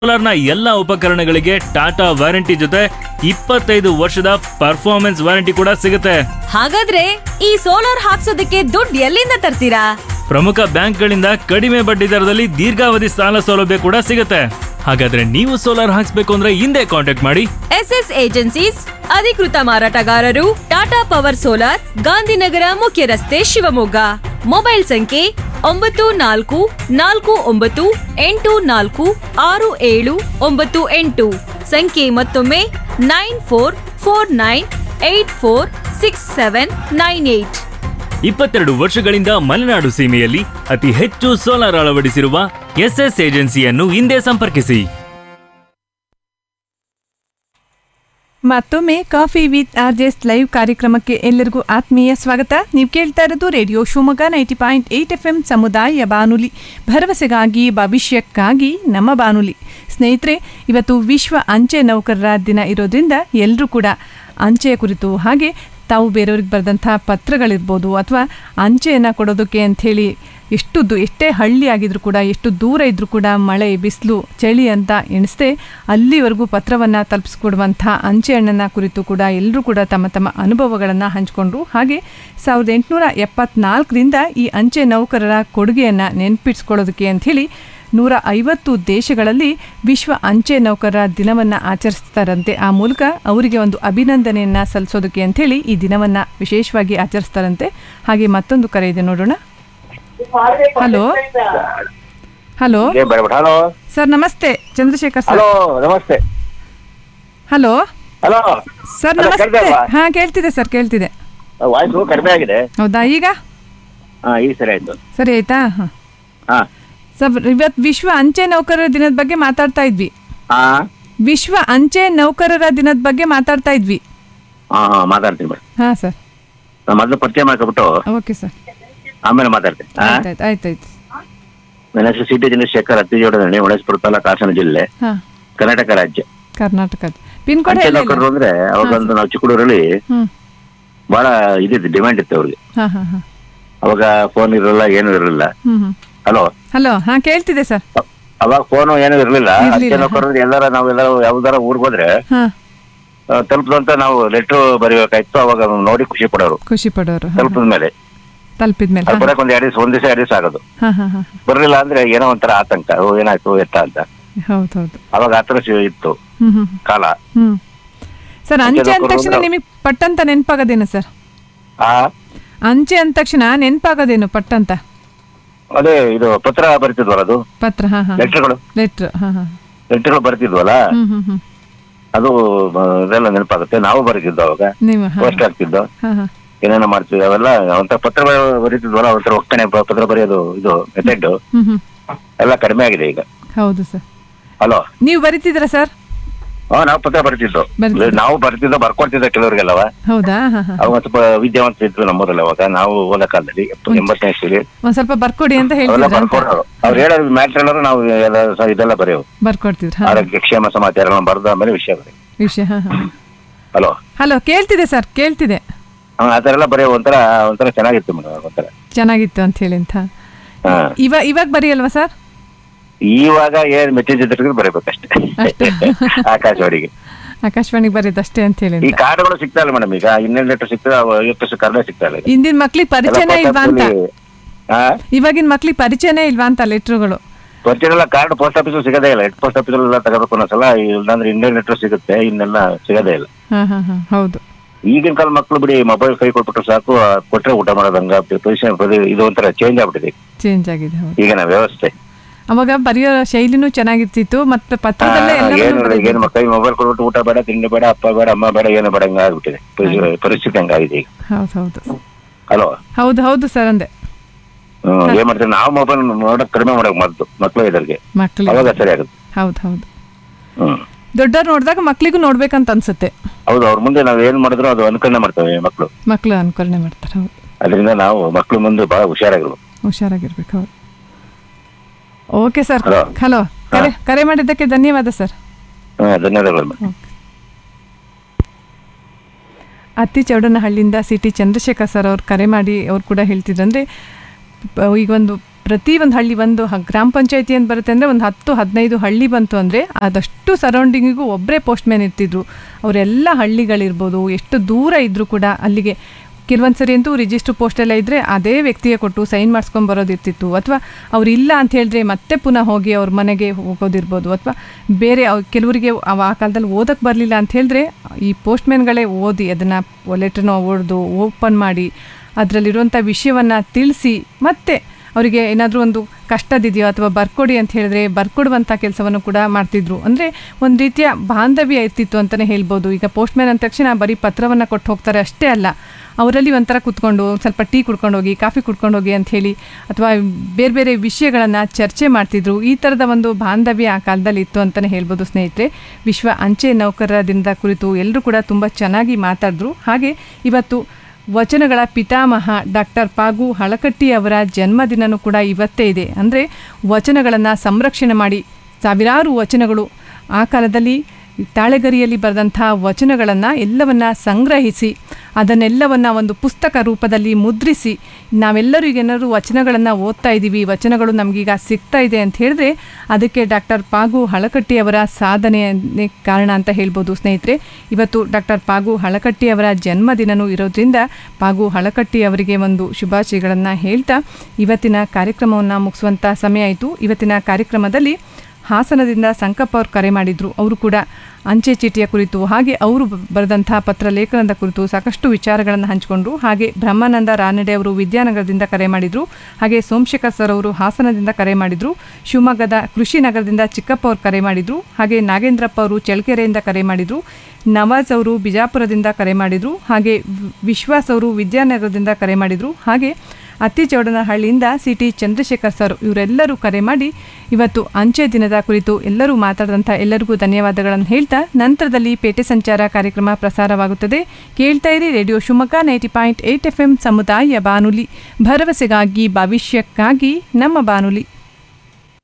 ಸೋಲಾರ್ನ ಎಲ್ಲ ಉಪಕರಣಗಳಿಗೆ ಟಾಟಾ ವಾರಂಟಿ ಜೊತೆ ಇಪ್ಪತ್ತೈದು ವರ್ಷದ ಪರ್ಫಾರ್ಮೆನ್ಸ್ ವಾರಂಟಿ ಕೂಡ ಸಿಗುತ್ತೆ ಹಾಗಾದ್ರೆ ಈ ಸೋಲಾರ್ ಹಾಕ್ಸೋದಕ್ಕೆ ದುಡ್ಡು ಎಲ್ಲಿಂದ ತರ್ತೀರಾ ಪ್ರಮುಖ ಬ್ಯಾಂಕ್ಗಳಿಂದ ಕಡಿಮೆ ಬಡ್ಡಿ ದರದಲ್ಲಿ ದೀರ್ಘಾವಧಿ ಸಾಲ ಸೌಲಭ್ಯ ಕೂಡ ಸಿಗುತ್ತೆ ಹಾಗಾದ್ರೆ ನೀವು ಸೋಲಾರ್ ಹಾಕ್ಸ್ಬೇಕು ಅಂದ್ರೆ ಹಿಂದೆ ಕಾಂಟ್ಯಾಕ್ಟ್ ಮಾಡಿ ಎಸ್ ಎಸ್ ಏಜೆನ್ಸೀಸ್ ಅಧಿಕೃತ ಮಾರಾಟಗಾರರು ಟಾಟಾ ಪವರ್ ಸೋಲಾರ್ ಗಾಂಧಿನಗರ ಮುಖ್ಯ ರಸ್ತೆ ಶಿವಮೊಗ್ಗ ಮೊಬೈಲ್ ಸಂಖ್ಯೆ ಒಂಬತ್ತು ನಾಲ್ಕು ನಾಲ್ಕು ಒಂಬತ್ತು ಎಂಟು ನಾಲ್ಕು ಆರು ಏಳು ಒಂಬತ್ತು ಎಂಟು ಸಂಖ್ಯೆ ಮತ್ತೊಮ್ಮೆ nine four four nine eight four six seven nine eight ಇಪ್ಪತ್ತೆರಡು ವರ್ಷಗಳಿಂದ ಮಲೆನಾಡು ಸೀಮೆಯಲ್ಲಿ ಅತಿ ಹೆಚ್ಚು ಸೋಲಾರ್ ಅಳವಡಿಸಿರುವ ಎಸ್ಎಸ್ ಏಜೆನ್ಸಿಯನ್ನು ಹಿಂದೆ ಸಂಪರ್ಕಿಸಿ ಮತ್ತೊಮ್ಮೆ ಕಾಫಿ ವಿತ್ ಆರ್ಜೆಸ್ ಲೈವ್ ಕಾರ್ಯಕ್ರಮಕ್ಕೆ ಎಲ್ಲರಿಗೂ ಆತ್ಮೀಯ ಸ್ವಾಗತ ನೀವು ಕೇಳ್ತಾ ಇರೋದು radio Shivamogga ninety point eight F M ಸಮುದಾಯ ಬಾನುಲಿ ಭರವಸೆಗಾಗಿ ಭವಿಷ್ಯಕ್ಕಾಗಿ ನಮ್ಮ ಬಾನುಲಿ ಸ್ನೇಹಿತರೆ ಇವತ್ತು ವಿಶ್ವ ಅಂಚೆ ನೌಕರರ ದಿನ ಇರೋದ್ರಿಂದ ಎಲ್ಲರೂ ಕೂಡ ಅಂಚೆಯ ಕುರಿತು ಹಾಗೆ ತಾವು ಬೇರೆಯವ್ರಿಗೆ ಬರೆದಂಥ ಪತ್ರಗಳಿರ್ಬೋದು ಅಥವಾ ಅಂಚೆಯನ್ನು ಕೊಡೋದಕ್ಕೆ ಅಂಥೇಳಿ ಎಷ್ಟು ದೂ ಎಷ್ಟೇ ಹಳ್ಳಿ ಆಗಿದ್ರು ಕೂಡ ಎಷ್ಟು ದೂರ ಇದ್ದರೂ ಕೂಡ ಮಳೆ ಬಿಸಿಲು ಚಳಿ ಅಂತ ಎಣಿಸ್ದೆ ಅಲ್ಲಿವರೆಗೂ ಪತ್ರವನ್ನು ತಲುಪಿಸ್ಕೊಡುವಂಥ ಅಂಚೆ ಹಣ್ಣನ್ನು ಕುರಿತು ಕೂಡ ಎಲ್ಲರೂ ಕೂಡ ತಮ್ಮ ತಮ್ಮ ಅನುಭವಗಳನ್ನು ಹಂಚಿಕೊಂಡ್ರು ಹಾಗೆ ಸಾವಿರದ ಎಂಟುನೂರ ಎಪ್ಪತ್ನಾಲ್ಕರಿಂದ ಈ ಅಂಚೆ ನೌಕರರ ಕೊಡುಗೆಯನ್ನು ನೆನಪಿಸ್ಕೊಳ್ಳೋದಕ್ಕೆ ಅಂಥೇಳಿ ನೂರ ಐವತ್ತು ದೇಶಗಳಲ್ಲಿ ವಿಶ್ವ ಅಂಚೆ ನೌಕರರ ದಿನವನ್ನು ಆಚರಿಸ್ತಾರಂತೆ ಆ ಮೂಲಕ ಅವರಿಗೆ ಒಂದು ಅಭಿನಂದನೆಯನ್ನು ಸಲ್ಲಿಸೋದಕ್ಕೆ ಅಂಥೇಳಿ ಈ ದಿನವನ್ನು ವಿಶೇಷವಾಗಿ ಆಚರಿಸ್ತಾರಂತೆ ಹಾಗೆ ಮತ್ತೊಂದು ಕರೆ ಇದೆ ನೋಡೋಣ ಹಲೋ ಹಲೋ ಏ ಬೇಡ ಹಲೋ ಸರ್ ನಮಸ್ತೆ ಚಂದ್ರಶೇಖರ್ ಸರ್ ಹಲೋ ನಮಸ್ತೆ ಹಲೋ ಹಲೋ ಸರ್ ಅಲ್ಲ, ನಮಸ್ತೆ ಕೇಳ್ತಾ ಇಲ್ವಾ? ಹಾಂ ಕೇಳ್ತಿದೆ ಸರ್ ಕೇಳ್ತಿದೆ ವಾಯ್ಸು ಕಡಿಮೆ ಆಗಿದೆ ಹೌದಾ ಈಗ ಹಾ ಈಗ ಸರಿ ಆಯ್ತು ಸರಿ ಆಯ್ತಾ ಹಾಂ ಹಾ ಸರ್ ಇವತ್ತು ವಿಶ್ವ ಅಂಚೆ ನೌಕರರ ದಿನದ ಬಗ್ಗೆ ಮಾತಾಡ್ತಾ ಇದ್ವಿ ಹಾ ವಿಶ್ವ ಅಂಚೆ ನೌಕರರ ದಿನದ ಬಗ್ಗೆ ಮಾತಾಡ್ತಾ ಇದ್ವಿ ಹಾ ಹಾ ಮಾತಾಡ್ತೀನಿ ಮೇಡಮ್ ಹಾಂ ಸರ್ ನಾ ಮೊದಲು ಪರಿಚಯ ಮಾಡ್ಕೊಬಿಟ್ಟು ಓಕೆ ಸರ್ ಆಮೇಲೆ ಮಾತಾಡ್ತೀನಿ ಹಾ ಆಯ್ತಾಯ್ತು ಆಯ್ತಾಯ್ತು ನನ್ನ ಹೆಸರು ಸಿ ಟಿ ಚಂದ್ರಶೇಖರ್ ಅತ್ತಿಜೋಡನಹಳ್ಳಿ ಹೊಳಸ್ಪುರ ತಾಲೂಕು ಹಾಸನ ಜಿಲ್ಲೆ ಹಾಂ ಕರ್ನಾಟಕ ರಾಜ್ಯ ಕರ್ನಾಟಕದ ಪಿನ್ ಕೋಡ್ ಅಂಚೆ ಹೇಳಿ ನೌಕರರು ಅಂದ್ರೆ ಅವಾಗ ಒಂದು ನಾವು ಚಿಕ್ಕಡೂರಲ್ಲಿ ಹ್ಞೂ ಬಹಳ ಇದಿತ್ತು ಡಿಮ್ಯಾಂಡ್ ಇತ್ತು ಅವ್ರಿಗೆ ಹಾಂ ಹಾಂ ಹಾಂ ಅವಾಗ ಫೋನ್ ಇರಲಿಲ್ಲ ಏನೂ ಇರಲಿಲ್ಲ ಹ್ಞೂ ಹ್ಞೂ ಹಲೋ ಹಲೋ ಹಾಂ ಕೇಳ್ತಿದೆ ಸರ್ ಅವಾಗ ಫೋನು ಏನೂ ಇರಲಿಲ್ಲ ಇರ್ಲಿಲ್ಲ, ಅಂಚೆ ನೌಕರರು ಎಲ್ಲಾರ ನಾವೆಲ್ಲ ಯಾವ್ದಾರ ಊರಿಗೆ ಹೋದ್ರೆ ಹಾಂ ಆ, ತಲುಪದಂತ ನಾವು ಲೆಟ್ರ್ ಬರೀಬೇಕಾಯ್ತು ಅವಾಗ ಅದನ್ನ ನೋಡಿ ಖುಷಿ ಪಡೋರು ಖುಷಿ ಪಡೋರು ಹಾಂ ತಲುಪಿದ ಮೇಲೆ ತಲುಪಿದ ಮೇಲೆ ಅದು ಬರಕ್ ಒಂದ್ ಎರಡು ದಿವಸ ಒಂದ್ ದಿವಸ ಎರಡು ದಿವಸ ಆಗೋದು ಹಾಂ ಹಾಂ ಹಾಂ ಬರ್ಲಿಲ್ಲ ಅಂದ್ರೆ ಏನೋ ಒಂಥರ ಆತಂಕ ಓ ಏನಾಯ್ತು ಎತ್ತ ಅಂತ ಹೌದು ಹೌದು ಅವಾಗ ಆತರ ಸಿ- ಇತ್ತು ಹ್ಞೂ ಹ್ಞೂ ಕಾಲ ಹ್ಞೂ ಸರ್ ಅಂಚೆ ಅಂದ ನೌಕರರು ತಕ್ಷಣ ಅಂದ್ರೆ- ನಿಮಗೆ ಪಟ್ಟಂತ ನೆನಪಾಗೋದೇನು ಸರ್ ಆ ಅಂಚೆ ಅಂದ ತಕ್ಷಣ ನೆನಪಾಗೋದೇನು ಪಟ್ಟಂತ ಅದೇ ಇದು ಪತ್ರ ಬರ್ತಿದ್ವಲ್ಲ ಅದು ಪತ್ರ ಹಾಂ ಹಾಂ ಲೆಟರ್ಗಳು ಲೆಟ್ರ್ ಹಾಂ ಹಾಂ ಲೆಟರ್ಗಳು ಬರ್ತಿದ್ವಲ್ಲ ಹ್ಞೂ ಹ್ಞೂ ಹ್ಞೂ ಅದು ಆ, ಇದೆಲ್ಲ ನೆನಪಾಗುತ್ತೆ ನಾವು ಬರೀತಿದ್ವು ಅವಾಗ ನೀವು ಹಾಂ ಪೋಸ್ಟ್ ಆಗ್ತಿದ್ದು ಹಾಂ ಹಾಂ ಏನೇನೋ ಮಾಡ್ತಿದ್ವಿ ಅವೆಲ್ಲ ಒಂಥರ ಪತ್ರ ಬ- ಬರೀತಿದ್ವಲ್ಲ ಒಂಥರ ಒಕ್ಕಣೆ ಪ- ಪತ್ರ ಬರೆಯೋದು ಇದು ಮೆಥಡ್ ಹ್ಞೂ ಹ್ಞೂ ಎಲ್ಲ ಕಡಿಮೆ ಆಗಿದೆ ಈಗ ಹೌದು ಸರ್ ಹಲೋ ನೀವು ಬರಿತಿದ್ದೀರಾ ಸರ್ ಹಾ ನಾವು ಪತ್ರ ಬರ್ತಿದ್ದು ಬರ್ತಿದ್ದು. ನಾವು ಬರ್ತಿದ್ದೋ ಬರ್ಕೊಡ್ತಿದ್ದ ಕೆಲವರಿಗೆಲ್ಲವ ಹೌದಾ ಹಾಂ ಹಾಂ ಅವಾಗ ಒಂದ್ ಸ್ವಲ್ಪ ವಿದ್ಯಾವಂತ ಇದ್ವಿ ನಮ್ಮೂರಲ್ಲಿ ಅವಾಗ ನಾವು ಓದ ಕಾಲದಲ್ಲಿ ಎಂಬತ್ತನೇ ಇಸ್ವಿಲಿ ಒಂದು ಸ್ವಲ್ಪ ಬರ್ಕೊಡಿ ಅಂತ ಅವೆಲ್ಲ ಹೇಳ್ತಿದ್ರ ಬರ್ಕೊಡೋರು ಅವ್ರು ಹೇಳೋದು ಮ್ಯಾಟ್ರ್ ಎಲ್ಲರೂ ನಾವು ಎಲ್ಲ ಸ- ಇದೆಲ್ಲ ಬರೆಯೋವು ಬರ್ಕೊಡ್ತಿದ್ರ ಹಾಂ ಆರೋಗ್ಯ ಕ್ಷೇಮ ಸಮಾಚಾರ ಎಲ್ಲ ಬರೆದು ಆಮೇಲೆ ವಿಷಯ ಬರೆಯೋವು ವಿಷಯ ಹಾಂ ಹಾಂ ಹಲೋ ಹಲೋ ಕೇಳ್ತಿದೆ ಸರ್ ಕೇಳ್ತಿದೆ ಆ ಥರ ಎಲ್ಲ ಬರೆಯೋ ಒಂಥರ ಒಂಥರ ಚೆನ್ನಾಗಿತ್ತು ಮೇಡಮ್ ಒಂಥರ ಚೆನ್ನಾಗಿತ್ತು ಅಂತ ಹೇಳಿ ಅಂತ ಹಾ ಇವಾಗ ಇವಾಗ ಬರೆಯಲ್ವಾ ಸರ್ ಇವಾಗ ಏನ್ ಮೆಸೇಜ್ ಇದ್ರೆ ಬರೀಬೇಕಷ್ಟೇ ಅಷ್ಟೇ. ಆಕಾಶವಾಣಿಗೆ ಆಕಾಶವಾಣಿಗೆ ಬರೆಯೋದಷ್ಟೇ ಅಂತ ಹೇಳಿ ಈ ಅಂತ ಕಾರ್ಡ್ಗಳು ಸಿಗ್ತಾ ಇಲ್ಲ ಮೇಡಮ್ ಈಗ ಇನ್ನೇನು ಲೆಟರ್ ಸಿಗ್ತದೆ ಐವತ್ತು ಕರ್ನೇ ಸಿಗ್ತಾ ಇಲ್ಲ ಈಗ. ಇಂದಿನ ಮಕ್ಳಿಗೆ ಎಲ್ಲ ಪರಿಚಯನೇ post ಇಲ್ವಾ ಅಂತ office ಅಲ್ಲಿ- ಹಾ ಇವಾಗಿನ ಮಕ್ಳಿಗೆ ಪರಿಚಯನೇ ಇಲ್ವಾ ಅಂತ ಲೆಟ್ರುಗಳು ಒರಿಜಿನಲ್ ಕಾರ್ಡ್ ಪೋಸ್ಟ್ ಆಫೀಸ್ ಸಿಗೋದೇ ಇಲ್ಲ ಹೆಡ್ ಪೋಸ್ಟ್ ಆಫೀಸ್ ಎಲ್ಲ ತಗೋಬೇಕು ಅನ್ನೋಸಲ ಇಲ್ಲಾಂದ್ರೆ ಇಂಡಿಯನ್ ಲೆಟರ್ ಸಿಗುತ್ತೆ ಇನ್ನೆಲ್ಲ ಸಿಗೋದೇ ಇಲ್ಲ ಹಾಂ ಹಾಂ ಹಾಂ ಹೌದು ಈಗಿನ ಕಾಲ ಮಕ್ಕಳು ಬಿಡಿ ಮೊಬೈಲ್ ಕೈ ಕೊಟ್ಬಿಟ್ರೆ ಸಾಕು ಆ ಕೊಟ್ರೆ ಊಟ ಮಾಡೋದಂಗ ಪೊಸಿಷನ್ ಇದು ಒಂಥರ ಚೇಂಜ್ ಆಗ್ಬಿಟ್ಟಿದೆ ಚೇಂಜ್ ಆಗಿದೆ ಹೌದು ಈಗಿನ ವ್ಯವಸ್ಥೆ ಅವಾಗ ಬರೆಯೋ ಶೈಲಿನೂ ಚೆನ್ನಾಗಿರ್ತಿತ್ತು ಮತ್ತೆ ಪತ್ರದಲ್ಲೇ ಏನು ಎಲ್ಲವನ್ನೂ ಏನು ಬರೆಯೋದು. ಕೈ ಮೊಬೈಲ್ ಕೊಟ್ಬಿಟ್ಟು ಊಟ ಬೇಡ ತಿಂಡಿ ಬೇಡ ಅಪ್ಪ ಬೇಡ ಅಮ್ಮ ಬೇಡ ಏನು ಬೇಡ ಹಂಗ ಆಗ್ಬಿಟ್ಟಿದೆ ಪರಿಸ್ಥಿತಿ- ಪರಿಸ್ಥಿತಿ ಹಂಗಾಗಿದೆ ಈಗ ಹೌದು ಹೌದು ಹಲೋ ಹೌದು ಹೌದು ಸರ್ ಅಂದೆ ಹ್ಮ್, ಏನ್ ಮಾಡ್ತಾರೆ ನಾವು ಮೊಬೈಲ್ ನೋಡಕ್ ಕಡಿಮೆ ಮಾಡಕ್ ಮದ್ದು ಮಕ್ಳು ಇದ್ರಿಗೆ ಮಕ್ಳಿಗೆ ಅವಾಗ ಸರಿ ಆಗುತ್ತೆ ಹೌದು ಹೌದು ಹ್ಮ್ ದೊಡ್ಡವ್ರು ನೋಡಿದಾಗ ಮಕ್ಳಿಗೂ ನೋಡ್ಬೇಕಂತ ಅನ್ಸುತ್ತೆ ಹೌದು ಅವ್ರ ಮುಂದೆ ನಾವ್ ಏನ್ ಮಾಡಿದ್ರು ಅದು ಅನುಕರಣೆ ಮಾಡ್ತೇವೆ ಮಕ್ಳು ಮಕ್ಳು ಅನುಕರಣೆ ಮಾಡ್ತಾರೆ ಹೌದು ಅದರಿಂದ ನಾವು ಮಕ್ಳು ಮುಂದೆ ಬಹಳ ಹುಷಾರಾಗಿರ್ಬೇಕು ಹುಷಾರಾಗಿರ್ಬೇಕು ಹೌದು ಓಕೆ ಸರ್ ಹಲೋ. ಹಲೋ ಕರೆ ಕರೆ ಮಾಡಿದ್ದಕ್ಕೆ ಧನ್ಯವಾದ ಸರ್ ಹಾ ಧನ್ಯವಾದಗಳು ಮೇಡಮ್. ಅತ್ತಿ ಚೌಡನಹಳ್ಳಿಯಿಂದ ಸಿ ಟಿ ಚಂದ್ರಶೇಖರ್ ಸರ್ ಅವ್ರು ಕರೆ ಮಾಡಿ ಅವ್ರು ಕೂಡ ಹೇಳ್ತಿದ್ರು ಅಂದರೆ ಈಗ ಒಂದು ಪ್ರತಿ ಒಂದು ಹಳ್ಳಿ ಒಂದು ಹ- ಗ್ರಾಮ ಪಂಚಾಯತಿ ಅಂತ ಬರುತ್ತೆ ಅಂದರೆ ಒಂದು ಹತ್ತು ಹದಿನೈದು ಹಳ್ಳಿ ಬಂತು ಅಂದರೆ ಅದಷ್ಟು ಸರೌಂಡಿಂಗಿಗೂ ಒಬ್ಬರೇ ಪೋಸ್ಟ್ ಮ್ಯಾನ್ ಇರ್ತಿದ್ರು ಅವರೆಲ್ಲ ಹಳ್ಳಿಗಳಿರ್ಬೋದು ಎಷ್ಟು ದೂರ ಇದ್ದರೂ ಕೂಡ ಅಲ್ಲಿಗೆ ಕೆಲವೊಂದು ಸರಿ ಅಂತೂ ರಿಜಿಸ್ಟ್ರ್ ಪೋಸ್ಟೆಲ್ಲ ಇದ್ದರೆ ಅದೇ ವ್ಯಕ್ತಿಗೆ ಕೊಟ್ಟು ಸೈನ್ ಮಾಡಿಸ್ಕೊಂಡು ಬರೋದಿರ್ತಿತ್ತು ಅಥವಾ ಅವ್ರು ಇಲ್ಲ ಅಂತ ಹೇಳಿದ್ರೆ ಮತ್ತೆ ಪುನಃ ಹೋಗಿ ಅವ್ರ ಮನೆಗೆ ಹೋಗೋದಿರ್ಬೋದು ಅಥವಾ ಬೇರೆ ಅವ್- ಕೆಲವರಿಗೆ ಅವ ಆ ಕಾಲದಲ್ಲಿ ಓದಕ್ಕೆ ಬರಲಿಲ್ಲ ಅಂತ ಹೇಳಿದ್ರೆ ಈ ಪೋಸ್ಟ್ಮ್ಯಾನ್ಗಳೇ ಓದಿ ಅದನ್ನು ಲೆಟ್ರನ್ನ ಓಡ್ದು ಓಪನ್ ಮಾಡಿ ಅದರಲ್ಲಿರುವಂಥ ವಿಷಯವನ್ನು ತಿಳಿಸಿ ಮತ್ತೆ ಅವರಿಗೆ ಏನಾದರೂ ಒಂದು ಕಷ್ಟದಿದೆಯೋ ಅಥವಾ ಬರ್ಕೊಡಿ ಅಂತ ಹೇಳಿದ್ರೆ ಬರ್ಕೊಡುವಂಥ ಕೆಲಸವನ್ನು ಕೂಡ ಮಾಡ್ತಿದ್ರು ಅಂದರೆ ಒಂದು ರೀತಿಯ ಬಾಂಧವ್ಯ ಇರ್ತಿತ್ತು ಅಂತಲೇ ಹೇಳ್ಬೋದು ಈಗ ಪೋಸ್ಟ್ಮ್ಯಾನ್ ಅಂದ ತಕ್ಷಣ ಬರೀ ಪತ್ರವನ್ನು ಕೊಟ್ಟು ಹೋಗ್ತಾರೆ ಅಷ್ಟೇ ಅಲ್ಲ ಅವರಲ್ಲಿ ಒಂಥರ ಕೂತ್ಕೊಂಡು ಒಂದ್ ಸ್ವಲ್ಪ ಟೀ ಕುಡ್ಕೊಂಡು ಹೋಗಿ ಕಾಫಿ ಕುಡ್ಕೊಂಡು ಹೋಗಿ ಅಂತ ಹೇಳಿ ಅಥವಾ ಬೇರೆ ಬೇರೆ ವಿಷಯಗಳನ್ನು ಚರ್ಚೆ ಮಾಡ್ತಿದ್ರು ಈ ಥರದ ಒಂದು ಬಾಂಧವ್ಯ ಆ ಕಾಲದಲ್ಲಿ ಇತ್ತು ಅಂತಲೇ ಹೇಳ್ಬೋದು ಸ್ನೇಹಿತರೆ ವಿಶ್ವ ಅಂಚೆ ನೌಕರರ ದಿನದ ಕುರಿತು ಎಲ್ಲರೂ ಕೂಡ ತುಂಬ ಚೆನ್ನಾಗಿ ಮಾತಾಡಿದ್ರು ಹಾಗೆ ಇವತ್ತು ವಚನಗಳ ಪಿತಾಮಹ ಡಾಕ್ಟರ್ ಪಾಗು ಹಳಕಟ್ಟಿ ಅವರ ಜನ್ಮದಿನನೂ ಕೂಡ ಇವತ್ತೇ ಇದೆ ಅಂದರೆ ವಚನಗಳನ್ನು ಸಂರಕ್ಷಣೆ ಮಾಡಿ ಸಾವಿರಾರು ವಚನಗಳು ಆ ಕಾಲದಲ್ಲಿ ತಾಳೆಗರಿಯಲ್ಲಿ ಬರೆದಂಥ ವಚನಗಳನ್ನು ಎಲ್ಲವನ್ನ ಸಂಗ್ರಹಿಸಿ ಅದನ್ನೆಲ್ಲವನ್ನು ಒಂದು ಪುಸ್ತಕ ರೂಪದಲ್ಲಿ ಮುದ್ರಿಸಿ ನಾವೆಲ್ಲರೂ ಈಗ ಏನಾದ್ರು ವಚನಗಳನ್ನು ಓದ್ತಾ ಇದ್ದೀವಿ ವಚನಗಳು ನಮಗೀಗ ಸಿಗ್ತಾ ಇದೆ ಅಂತ ಹೇಳಿದ್ರೆ ಅದಕ್ಕೆ ಡಾಕ್ಟರ್ ಪಾಗು ಹಳಕಟ್ಟಿ ಅವರ ಸಾಧನೆಯೇ ಕಾರಣ ಅಂತ ಹೇಳ್ಬೋದು ಸ್ನೇಹಿತರೆ ಇವತ್ತು ಡಾಕ್ಟರ್ ಪಾಗು ಹಳಕಟ್ಟಿ ಅವರ ಜನ್ಮದಿನನೂ ಇರೋದ್ರಿಂದ ಪಾಗು ಹಳಕಟ್ಟಿ ಅವರಿಗೆ ಒಂದು ಶುಭಾಶಯಗಳನ್ನು ಹೇಳ್ತಾ ಇವತ್ತಿನ ಕಾರ್ಯಕ್ರಮವನ್ನು ಮುಗಿಸುವಂಥ ಸಮಯ ಆಯಿತು ಇವತ್ತಿನ ಕಾರ್ಯಕ್ರಮದಲ್ಲಿ ಹಾಸನದಿಂದ ಸಂಕಪ್ಪ ಅವರು ಕರೆ ಮಾಡಿದ್ರು ಅವರು ಕೂಡ ಅಂಚೆ ಚೀಟಿಯ ಕುರಿತು ಹಾಗೆ ಅವರು ಬ- ಬರೆದಂತಹ ಪತ್ರ ಲೇಖನದ ಕುರಿತು ಸಾಕಷ್ಟು ವಿಚಾರಗಳನ್ನು ಹಂಚಿಕೊಂಡ್ರು ಹಾಗೆ ಬ್ರಹ್ಮಾನಂದ ರಾನಡೆ ಅವರು ವಿದ್ಯಾನಗರದಿಂದ ಕರೆ ಮಾಡಿದ್ರು ಹಾಗೆ ಸೋಮಶೇಖರ್ ಸರ್ ಅವರು ಹಾಸನದಿಂದ ಕರೆ ಮಾಡಿದ್ರು ಶಿವಮೊಗ್ಗದ ಕೃಷಿ ನಗರದಿಂದ ಚಿಕ್ಕಪ್ಪ ಅವರು ಕರೆ ಮಾಡಿದ್ರು ಹಾಗೆ ನಾಗೇಂದ್ರಪ್ಪ ಅವರು ಚಳ್ಳಕೆರೆಯಿಂದ ಕರೆ ಮಾಡಿದ್ರು ನವಾಜ್ ಅವರು ಬಿಜಾಪುರದಿಂದ ಕರೆ ಮಾಡಿದ್ರು ಹಾಗೆ ವಿ- ವಿಶ್ವಾಸ್ ಅವರು ವಿದ್ಯಾನಗರದಿಂದ ಕರೆ ಮಾಡಿದ್ರು ಹಾಗೆ ಅತ್ತಿಚೌಡನಹಳ್ಳಿಯಿಂದ ಸಿ ಟಿ ಚಂದ್ರಶೇಖರ್ ಸರ್ ಇವರೆಲ್ಲರೂ ಕರೆ ಮಾಡಿ ಇವತ್ತು ಅಂಚೆ ದಿನದ ಕುರಿತು ಎಲ್ಲರೂ ಮಾತಾಡಿದಂಥ ಎಲ್ಲರಿಗೂ ಧನ್ಯವಾದಗಳನ್ನು ಹೇಳ್ತಾ ನಂತರದಲ್ಲಿ ಪೇಟೆ ಸಂಚಾರ ಕಾರ್ಯಕ್ರಮ ಪ್ರಸಾರವಾಗುತ್ತದೆ ಕೇಳ್ತಾ ಇರಿ radio Shivamogga ninety point eight F M ಸಮುದಾಯ ಬಾನುಲಿ ಭರವಸೆಗಾಗಿ ಭವಿಷ್ಯಕ್ಕಾಗಿ ನಮ್ಮ ಬಾನುಲಿ